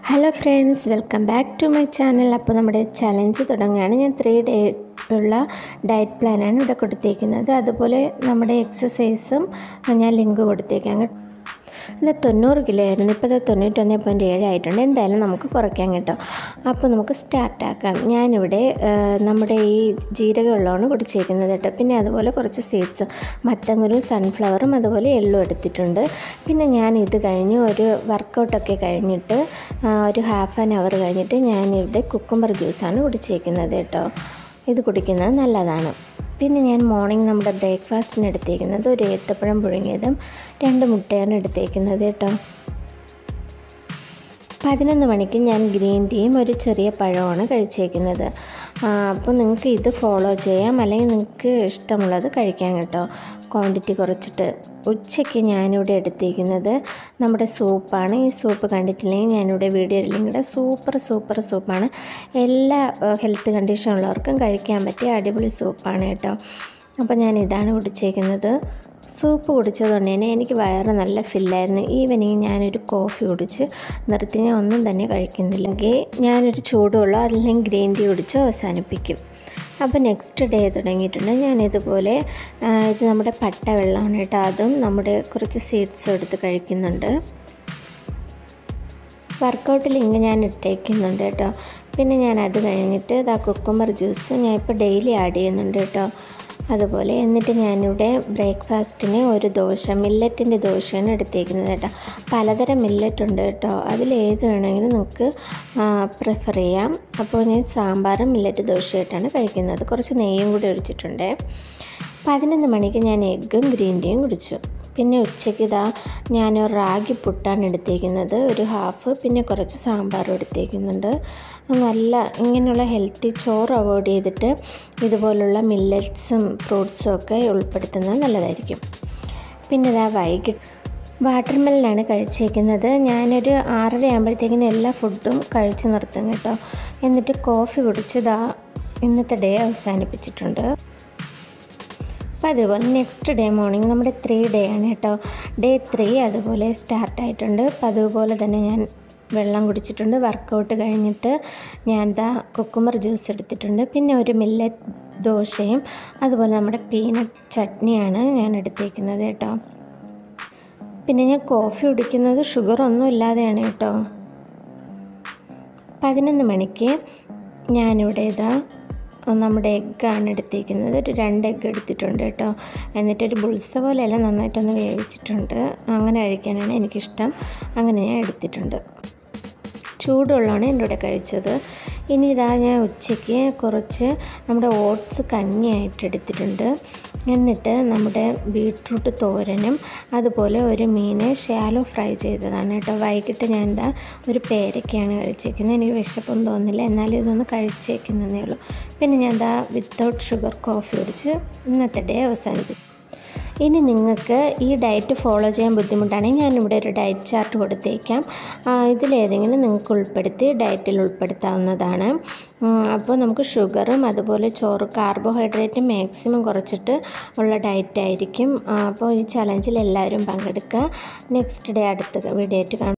hello friends welcome back to my channel അപ്പോൾ നമ്മുടെ challenge തുടങ്ങുകയാണ് ഞാൻ ത്രീ ഡേ ഉള്ള ഡയറ്റ് പ്ലാനാണ് ഇവിടെ കൊടുത്തേക്കുന്നത് അതുപോലെ നമ്മുടെ എക്സസൈസും ഞാൻ ലിങ്ക് കൊടുത്തേക്കാം കേട്ടോ ഇത് തൊണ്ണൂറ് കിലോ ആയിരുന്നു ഇപ്പോൾ ഇത് തൊണ്ണൂറ്റൊന്ന് പോയിൻറ്റ് ഏഴ് ആയിട്ടുണ്ട് എന്തായാലും നമുക്ക് കുറയ്ക്കാം കേട്ടോ അപ്പോൾ നമുക്ക് സ്റ്റാർട്ടാക്കാം ഞാനിവിടെ ആ, നമ്മുടെ ഈ ജീരക വെള്ളമാണ് കുടിച്ചേക്കുന്നത് കേട്ടോ പിന്നെ അതുപോലെ കുറച്ച് സീഡ്സ് മത്തങ്ങുരും സൺഫ്ലവറും അതുപോലെ എള്ളും എടുത്തിട്ടുണ്ട് പിന്നെ ഞാൻ ഇത് കഴിഞ്ഞ് ഒരു വർക്കൗട്ടൊക്കെ കഴിഞ്ഞിട്ട് ആ, ഒരു ഹാഫ് ആൻ അവർ കഴിഞ്ഞിട്ട് ഞാനിവിടെ കുക്കുംബർ ജ്യൂസാണ് കുടിച്ചേക്കുന്നത് കേട്ടോ ഇത് കുടിക്കുന്നത് നല്ലതാണ് പിന്നെ ഞാൻ മോർണിംഗ് നമ്മുടെ ബ്രേക്ക്ഫാസ്റ്റിന് എടുത്തേക്കുന്നത് ഒരു ഏത്തപ്പഴം പുഴുങ്ങിയതും രണ്ട് മുട്ടയാണ് എടുത്തേക്കുന്നത് കേട്ടോ പതിനൊന്ന് മണിക്ക് ഞാൻ ഗ്രീൻ ടീയും ഒരു ചെറിയ പഴമാണ് കഴിച്ചേക്കുന്നത് ആ, അപ്പോൾ നിങ്ങൾക്ക് ഇത് ഫോളോ ചെയ്യാം അല്ലെങ്കിൽ നിങ്ങൾക്ക് ഇഷ്ടമുള്ളത് കഴിക്കാം കേട്ടോ ക്വാണ്ടിറ്റി കുറച്ചിട്ട് ഉച്ചയ്ക്ക് ഞാനിവിടെ എടുത്തേക്കുന്നത് നമ്മുടെ സൂപ്പാണ് ഈ സൂപ്പ് കണ്ടിട്ടില്ലെങ്കിൽ ഞാനിവിടെ വീഡിയോ ലിങ്കിടെ സൂപ്പർ സൂപ്പർ സൂപ്പാണ് എല്ലാ ഹെൽത്ത് കണ്ടീഷൻ ഉള്ളവർക്കും കഴിക്കാൻ പറ്റിയ അടിപൊളി സൂപ്പാണ് കേട്ടോ അപ്പോൾ ഞാൻ ഇതാണ് കുടിച്ചേക്കുന്നത് സൂപ്പ് കുടിച്ചതുകൊണ്ട് തന്നെ എനിക്ക് വയറ് നല്ല ഫില്ലായിരുന്നു ഈവനിങ് ഞാനൊരു കോഫി കുടിച്ച് നിർത്തി ഞാൻ ഒന്നും തന്നെ കഴിക്കുന്നില്ലെങ്കിൽ ഞാനൊരു ചൂടുവെള്ളം അല്ലെങ്കിൽ ഗ്രീൻ ടീ കുടിച്ച് അവസാനിപ്പിക്കും അപ്പോൾ നെക്സ്റ്റ് ഡേ തുടങ്ങിയിട്ടുണ്ട് ഞാനിതുപോലെ ആ, ഇത് നമ്മുടെ പട്ട വെള്ളമാണ് കേട്ടോ അതും നമ്മുടെ കുറച്ച് സീഡ്സ് എടുത്ത് കഴിക്കുന്നുണ്ട് വർക്കൗട്ട് ലിങ്ക് ഞാൻ ഇട്ടേക്കുന്നുണ്ട് കേട്ടോ പിന്നെ ഞാൻ അത് കഴിഞ്ഞിട്ട് ഇതാ കുക്കുംബർ ജ്യൂസ് ഞാൻ ഇപ്പോൾ ഡെയിലി ആഡ് ചെയ്യുന്നുണ്ട് കേട്ടോ അതുപോലെ എന്നിട്ട് ഞാനിവിടെ ബ്രേക്ക്ഫാസ്റ്റിന് ഒരു ദോശ മില്ലറ്റിൻ്റെ ദോശയാണ് എടുത്തേക്കുന്നത് കേട്ടോ പലതരം മില്ലറ്റ് ഉണ്ട് കേട്ടോ അതിൽ ഏത് വേണമെങ്കിലും നിങ്ങൾക്ക് പ്രിഫർ ചെയ്യാം അപ്പോൾ ഞാൻ സാമ്പാറും മില്ലറ്റ് ദോശയായിട്ടാണ് കഴിക്കുന്നത് കുറച്ച് നെയ്യും കൂടി ഒഴിച്ചിട്ടുണ്ട് പതിനൊന്ന് മണിക്ക് ഞാൻ എഗ്ഗും ഗ്രീൻ ടീയും കുടിച്ചു പിന്നെ ഉച്ചയ്ക്ക് ഇതാ ഞാൻ റാഗി പുട്ടാണ് എടുത്തേക്കുന്നത് ഒരു ഹാഫ് പിന്നെ കുറച്ച് സാമ്പാറും എടുത്തേക്കുന്നുണ്ട് നല്ല ഇങ്ങനെയുള്ള ഹെൽത്തി ചോറ് അവോയ്ഡ് ചെയ്തിട്ട് ഇതുപോലുള്ള മില്ലറ്റ്സും ഫ്രൂട്ട്സും ഒക്കെ ഉൾപ്പെടുത്തുന്നത് നല്ലതായിരിക്കും പിന്നെ ഇതാ വൈകിട്ട് വാട്ടർ മെലനാണ് കഴിച്ചേക്കുന്നത് ഞാനൊരു ആറര ആകുമ്പോഴത്തേക്കിനും എല്ലാ ഫുഡും കഴിച്ച് നിർത്തും കേട്ടോ എന്നിട്ട് കോഫി കുടിച്ച് ഇതാ ഇന്നത്തെ ഡേ അവസാനിപ്പിച്ചിട്ടുണ്ട് അപ്പോൾ അതുപോലെ നെക്സ്റ്റ് ഡേ മോർണിംഗ് നമ്മുടെ ത്രീ ഡേ ആണ് കേട്ടോ ഡേ ത്രീ അതുപോലെ സ്റ്റാർട്ടായിട്ടുണ്ട് അപ്പോൾ അതുപോലെ തന്നെ ഞാൻ വെള്ളം കുടിച്ചിട്ടുണ്ട് വർക്കൗട്ട് കഴിഞ്ഞിട്ട് ഞാൻ ദാ കുക്കുമ്പർ ജ്യൂസ് എടുത്തിട്ടുണ്ട് പിന്നെ ഒരു മില്ലറ്റ് ദോശയും അതുപോലെ നമ്മുടെ പീനട്ട് ചട്നിയാണ് ഞാൻ എടുത്തേക്കുന്നത് കേട്ടോ പിന്നെ ഞാൻ കോഫി കുടിക്കുന്നത് ഷുഗർ ഒന്നും ഇല്ലാതെയാണ് കേട്ടോ പതിനൊന്ന് മണിക്ക് ഞാനിവിടെ ഇതാ നമ്മുടെ എഗ്ഗാണ് എടുത്തിരിക്കുന്നത് ഒരു രണ്ട് എഗ്ഗ് എടുത്തിട്ടുണ്ട് കേട്ടോ എന്നിട്ടൊരു ബുൾസ പോലെയല്ല നന്നായിട്ടൊന്ന് വേവിച്ചിട്ടുണ്ട് അങ്ങനെ കഴിക്കാനാണ് എനിക്കിഷ്ടം അങ്ങനെ ഞാൻ എടുത്തിട്ടുണ്ട് ചൂടുള്ളതാണ് എൻ്റെ കൂടെ കഴിച്ചത് ഇനി ഇതാ ഞാൻ ഉച്ചയ്ക്ക് കുറച്ച് നമ്മുടെ ഓട്സ് കഞ്ഞിയായിട്ട് എടുത്തിട്ടുണ്ട് എന്നിട്ട് നമ്മുടെ ബീട്രൂട്ട് തോരനും അതുപോലെ ഒരു മീൻ ഷാലോ ഫ്രൈ ചെയ്തതാണ് കേട്ടോ വൈകിട്ട് ഞാൻ എന്താ ഒരു പേരയ്ക്കാണ് കഴിച്ചേക്കുന്നത് എനിക്ക് വിശപ്പൊന്നും തോന്നില്ല എന്നാലും ഇതൊന്ന് കഴിച്ചേക്കുന്നതേ ഉള്ളൂ പിന്നെ ഞാൻ എന്താ വിത്തൗട്ട് ഷുഗർ കോഫി കുടിച്ച് ഇന്നത്തെ ഡേ അവസാനിപ്പിച്ചു ഇനി നിങ്ങൾക്ക് ഈ ഡയറ്റ് ഫോളോ ചെയ്യാൻ ബുദ്ധിമുട്ടാണെങ്കിൽ ഞാനിവിടെ ഒരു ഡയറ്റ് ചാർട്ട് കൊടുത്തേക്കാം ആ, ഇതിലേതെങ്കിലും നിങ്ങൾക്ക് ഉൾപ്പെടുത്തി ഡയറ്റിൽ ഉൾപ്പെടുത്താവുന്നതാണ് ഉം, അപ്പോൾ നമുക്ക് ഷുഗറും അതുപോലെ ചോറ് കാർബോഹൈഡ്രേറ്റ് മാക്സിമം കുറച്ചിട്ട് ഉള്ള ഡയറ്റ് ആയിരിക്കും ആ, അപ്പോൾ ഈ ചലഞ്ചിൽ എല്ലാവരും പങ്കെടുക്കുക നെക്സ്റ്റ് ഡേ അടുത്ത വീഡിയോ ആയിട്ട് കാണാം